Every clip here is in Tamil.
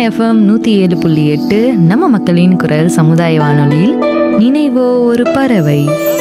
எஃப்எம் நூற்றி ஏழு புள்ளி எட்டு நம்ம மக்களின் குரல் சமுதாய வானொலியில் நினைவோ ஒரு பறவை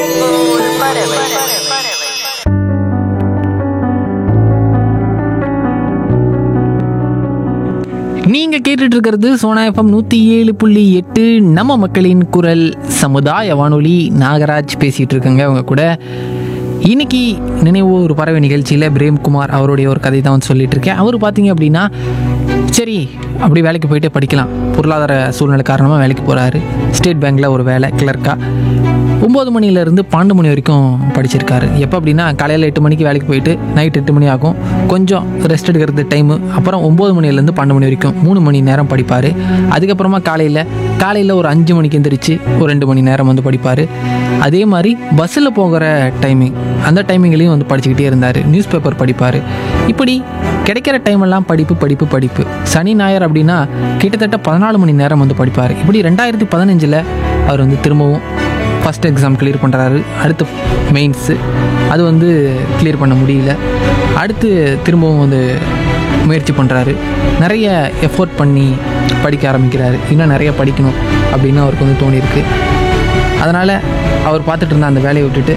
நீங்க கேட்டுட்டு இருக்கிறது சோனா எஃப்எம் நூத்தி ஏழு புள்ளி எட்டு நம்ம மக்களின் குரல் சமுதாய வானொலி நாகராஜ் பேசிட்டு இருக்கேங்க அவங்க கூட இன்னைக்கு நினைவு ஒரு பறவை நிகழ்ச்சியில் பிரேம்குமார் அவருடைய ஒரு கதை தான் வந்து சொல்லிட்டு இருக்கேன் அவர் பார்த்தீங்க அப்படின்னா சரி அப்படி வேலைக்கு போயிட்டு படிக்கலாம் பொருளாதார சூழ்நிலை காரணமாக வேலைக்கு போகிறாரு ஸ்டேட் பேங்க்கில் ஒரு வேலை கிளர்க்காக ஒம்பது மணிலேருந்து பன்னெண்டு மணி வரைக்கும் படிச்சிருக்காரு எப்போ அப்படின்னா காலையில் எட்டு மணிக்கு வேலைக்கு போயிட்டு நைட் எட்டு மணி ஆகும் கொஞ்சம் ரெஸ்ட் எடுக்கிறது டைமு அப்புறம் ஒம்பது மணிலேருந்து பன்னெண்டு மணி வரைக்கும் மூணு மணி நேரம் படிப்பார் அதுக்கப்புறமா காலையில் காலையில் ஒரு அஞ்சு மணிக்கு எந்திரிச்சு ஒரு ரெண்டு மணி நேரம் வந்து படிப்பார் அதே மாதிரி பஸ்ஸில் போகிற டைமிங் அந்த டைமிங்லேயும் வந்து படிச்சுக்கிட்டே இருந்தார் நியூஸ் பேப்பர் படிப்பார் இப்படி கிடைக்கிற டைமெல்லாம் படிப்பு படிப்பு படிப்பு சனி ஞாயிறு அப்படின்னா கிட்டத்தட்ட பதினாலு மணி நேரம் வந்து படிப்பார் இப்படி ரெண்டாயிரத்தி பதினஞ்சில் அவர் வந்து திரும்பவும் ஃபஸ்ட் எக்ஸாம் கிளியர் பண்ணுறாரு அடுத்து மெயின்ஸு அது வந்து கிளியர் பண்ண முடியல அடுத்து திரும்பவும் வந்து முயற்சி பண்ணுறாரு நிறைய எஃபோர்ட் பண்ணி படிக்க ஆரம்பிக்கிறாரு இன்னும் நிறைய படிக்கணும் அப்படின்னு அவருக்கு வந்து தோணியிருக்கு அதனால் அவர் பார்த்துட்டு இருந்த அந்த வேலையை விட்டுட்டு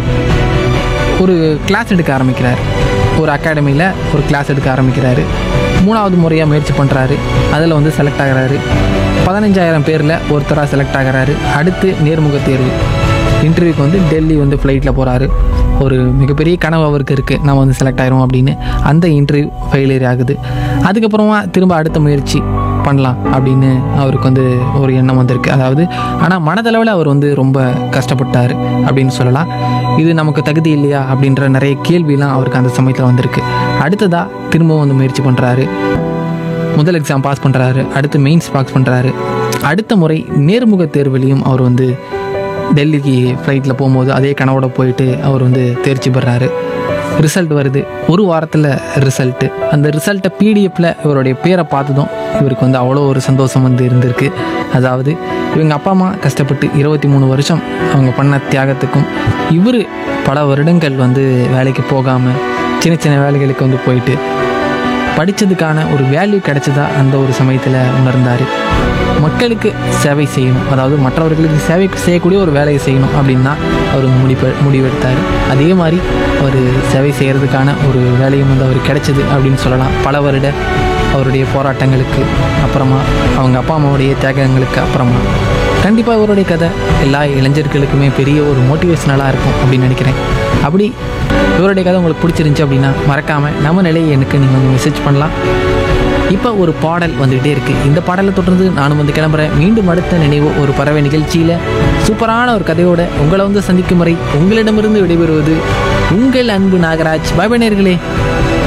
ஒரு கிளாஸ் எடுக்க ஆரம்பிக்கிறார் ஒரு அகாடமியில் ஒரு கிளாஸ் எடுக்க ஆரம்பிக்கிறாரு மூணாவது முறையாக முயற்சி பண்ணுறாரு அதில் வந்து செலக்ட் ஆகுறாரு பதினஞ்சாயிரம் பேரில் ஒருத்தராக செலக்ட் ஆகுறாரு அடுத்து நேர்முக தேர்வு இன்டர்வியூக்கு வந்து டெல்லி வந்து ஃப்ளைட்டில் போகிறாரு ஒரு மிகப்பெரிய கனவு அவருக்கு இருக்குது நம்ம வந்து செலக்ட் ஆயிரும் அப்படின்னு அந்த இன்டர்வியூ ஃபெயிலியர் ஆகுது அதுக்கப்புறமா திரும்ப அடுத்த முயற்சி பண்ணலாம் அப்படின்னு அவருக்கு வந்து ஒரு எண்ணம் வந்திருக்கு அதாவது ஆனால் மனதளவில் அவர் வந்து ரொம்ப கஷ்டப்பட்டார் அப்படின்னு சொல்லலாம் இது நமக்கு தகுதி இல்லையா அப்படின்ற நிறைய கேள்விலாம் அவருக்கு அந்த சமயத்தில் வந்திருக்கு அடுத்ததாக திரும்பவும் வந்து முயற்சி பண்ணுறாரு முதல் எக்ஸாம் பாஸ் பண்ணுறாரு அடுத்து மெயின்ஸ் பாஸ் பண்ணுறாரு அடுத்த முறை நேர்முக தேர்வுலையும் அவர் வந்து டெல்லிக்கு ஃப்ளைட்டில் போகும்போது அதே கனவோட போயிட்டு அவர் வந்து தேர்ச்சி பெறாரு ரிசல்ட் வருது ஒரு வாரத்தில் ரிசல்ட்டு அந்த ரிசல்ட்டை பிடிஎஃப்பில் இவருடைய பேரை பார்த்ததும் இவருக்கு வந்து அவ்வளோ ஒரு சந்தோஷம் வந்து இருந்திருக்கு அதாவது இவங்க அப்பா அம்மா கஷ்டப்பட்டு இருபத்தி மூணு வருஷம் அவங்க பண்ண தியாகத்துக்கும் இவர் பல வருடங்கள் வந்து வேலைக்கு போகாமல் சின்ன சின்ன வேலைகளுக்கு வந்து போயிட்டு படித்ததுக்கான ஒரு வேல்யூ கிடைச்சதா அந்த ஒரு சமயத்தில் உணர்ந்தார் மக்களுக்கு சேவை செய்யணும் அதாவது மற்றவர்களுக்கு சேவை செய்யக்கூடிய ஒரு வேலையை செய்யணும் அப்படின்னு தான் அவர் முடிவு முடிவெடுத்தார் அதே மாதிரி அவர் சேவை செய்கிறதுக்கான ஒரு வேலையும் வந்து அவர் கிடைச்சது அப்படின்னு சொல்லலாம் பல வருட அவருடைய போராட்டங்களுக்கு அப்புறமா அவங்க அப்பா அம்மாவுடைய தியாகங்களுக்கு அப்புறமா கண்டிப்பாக இவருடைய கதை எல்லா இளைஞர்களுக்குமே பெரிய ஒரு மோட்டிவேஷனலாக இருக்கும் அப்படின்னு நினைக்கிறேன் அப்படி இவருடைய கதை உங்களுக்கு பிடிச்சிருந்துச்சி அப்படின்னா மறக்காமல் நம்ம நிலையை எனக்கு நீங்கள் வந்து மெசேஜ் பண்ணலாம் இப்போ ஒரு பாடல் வந்துகிட்டே இருக்குது இந்த பாடலை தொடர்ந்து நானும் வந்து கிளம்புறேன் மீண்டும் அடுத்த நினைவு ஒரு பறவை நிகழ்ச்சியில் சூப்பரான ஒரு கதையோட உங்களை வந்து சந்திக்கும் வரை உங்களிடமிருந்து விடைபெறுவது உங்கள் அன்பு நாகராஜ் பாய் நேயர்களே